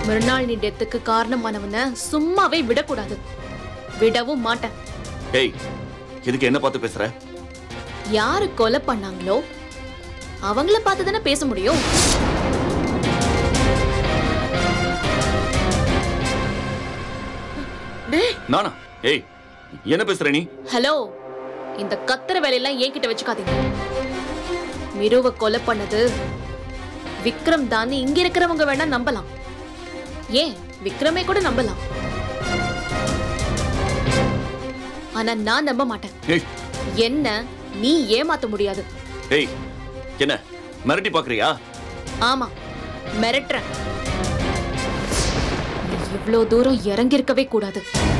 மிருணாளினி டெத்துக்கு காரணமானவன சும்மாவே விடக்கூடாது விடவும் மாட்டேன் ஏய் இதுக்கு என்ன பார்த்து பேசுற யாரு கொலை பண்ணாங்களோ அவங்கள பார்த்து தானே பேச முடியும் நானா ஏய் என்ன பேசுற நீ ஹலோ இந்த கத்துற வேலையெல்லாம் என்கிட்ட வச்சுக்காதீங்க மிருவ கொலை பண்ணது விக்ரம் தான் இங்க இருக்கிறவங்க வேணா நம்பலாம் ஏன் விக்ரமே கூட நம்பலாம் ஆனா நான் நம்ப மாட்டேன் ஏய் என்ன நீ ஏமாத்த முடியாது ஏய் என்ன மிரட்டி பாக்குறியா ஆமா மிரட்டுறேன் நீ இவ்ளோ தூரம் இறங்கியிருக்கவே கூடாது